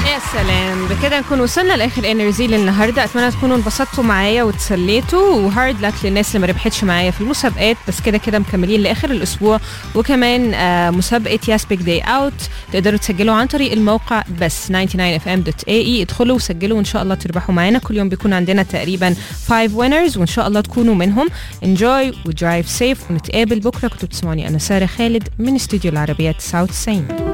يا سلام بكده نكون وصلنا لاخر انرجي للنهارده اتمنى تكونوا انبسطتوا معايا وتسليتوا وهارد لك للناس اللي ما ربحتش معايا في المسابقات بس كده كده مكملين لاخر الاسبوع وكمان آه مسابقه ياس بيج داي اوت تقدروا تسجلوا عن طريق الموقع بس 99fm.ae ادخلوا وسجلوا وان شاء الله تربحوا معانا كل يوم بيكون عندنا تقريبا 5 winners وان شاء الله تكونوا منهم انجوي ودرايف سيف ونتقابل بكره كنتوا بتسمعوني انا ساره خالد من استوديو العربيه 99